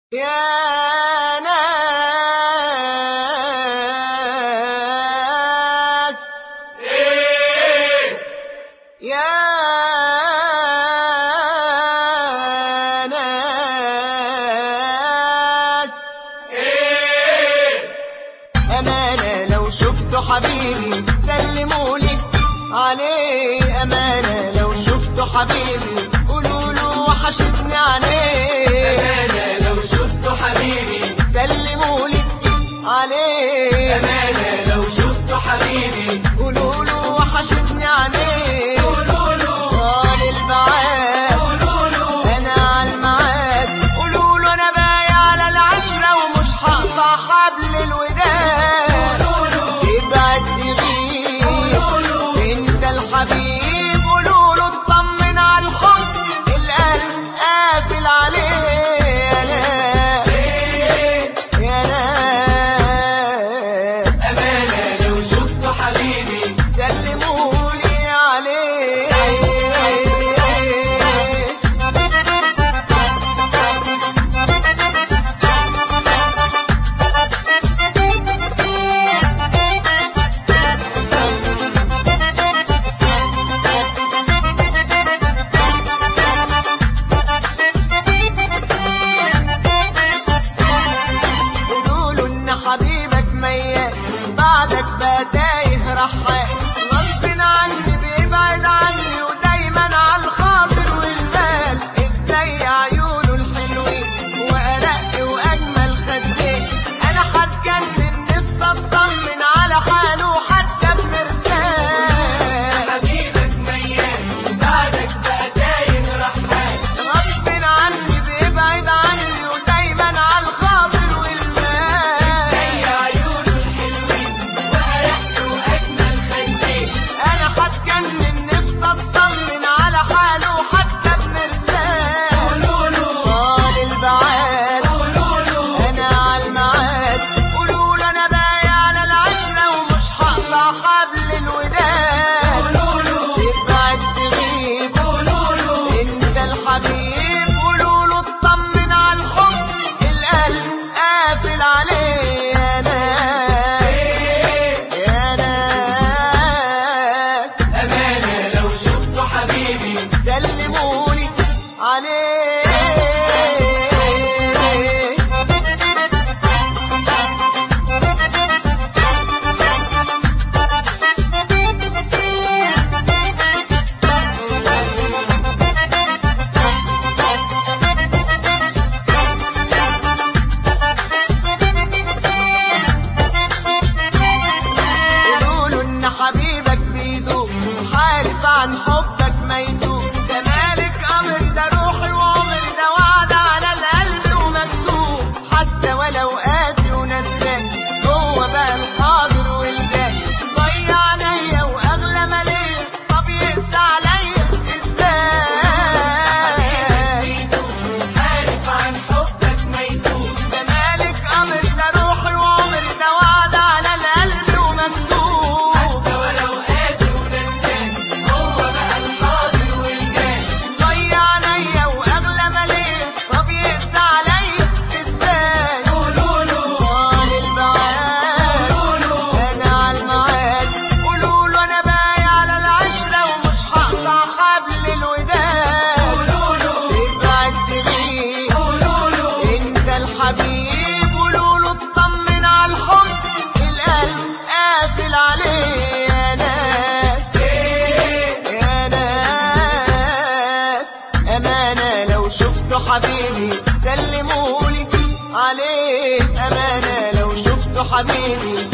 يا ناس يا ناس أمانة لو شفتوا حبيبي سلمولي عليه أمانة لو شفتوا حبيبي قولوا له وحشتني عليه أمانة لو شفت حبيبي سلمولي عليه أمانة لو شفت حبيبي قولوا له وحشتني عليه قولوا له طال البعاد قولوا له انا على الميعاد قولوا له انا بايع على العشرة ومش هقطع حبل الوداد قولوا له ابعد تغيب قولوا له انت الحبيب قولوا له اطمن على الحب القلب قافل عليه يا ناس يا ناس أمانة لو شفت حبيبي سلمولي عليه قولوا ان حبيبك ميت بعدك بقى تايه رحال غصب عني بيبعد عني ودايما على الخاطر والبال ازاي عيونه الحلوين وارق واجمل خدين انا هتجنن نفسي اطمن على حاله حتى بمرسال حبيبك ميت بعدك بقى تايه رحال غصب عني بيبعد عني ودايما على الخاطر والبال زي عيونه الحلوين وأرق وأجمل خدين انا هتجنن نفسي اطمن على حاله حتى بمرسال قولوا له طال البعاد قولوا له انا على الميعاد قولوا له انا بايع على العشرة ومش هقطع حبل الوداد قولوا له ابعد تغيب قولوا له انت الحبيب قولوا له اطمن على الحب القلب قافل عليه يا ناس يا ناس أمانة لو شفت حبيبي سلمولي عليه قولوا ان حبيبك بيدوب حالف عن حبك ما يدوب ده مالك امر ده روحي وعمري ده وعد على القلب ومكتوب حتى ولو قاسي ونسان جوه بقى الحاضر والجاي ضيع عليا واغلى ما ليا طب يقسى عليا ازاي عارف عن حبك ما يدوب ده مالك امر ده روحي وعمري ده وعد على القلب ومكتوب حتى ولو قاسي ونسان هو بقى الحاضر والجاي ضيع عليا واغلى ما ليا طب يقسى عليا ازاي قولوا له طال البعاد قولوا له انا على الميعاد قولوا له انا بايع على العشرة ومش هقطع حبل الوداد قولوا له ابعد تغيب قولوا له انت الحبيب قولوا له اطمن على الحب القلب قافل عليه يا ناس يا ناس أمانة لو شفتوا حبيبي سلمولي عليه أمانة لو شفتوا حبيبي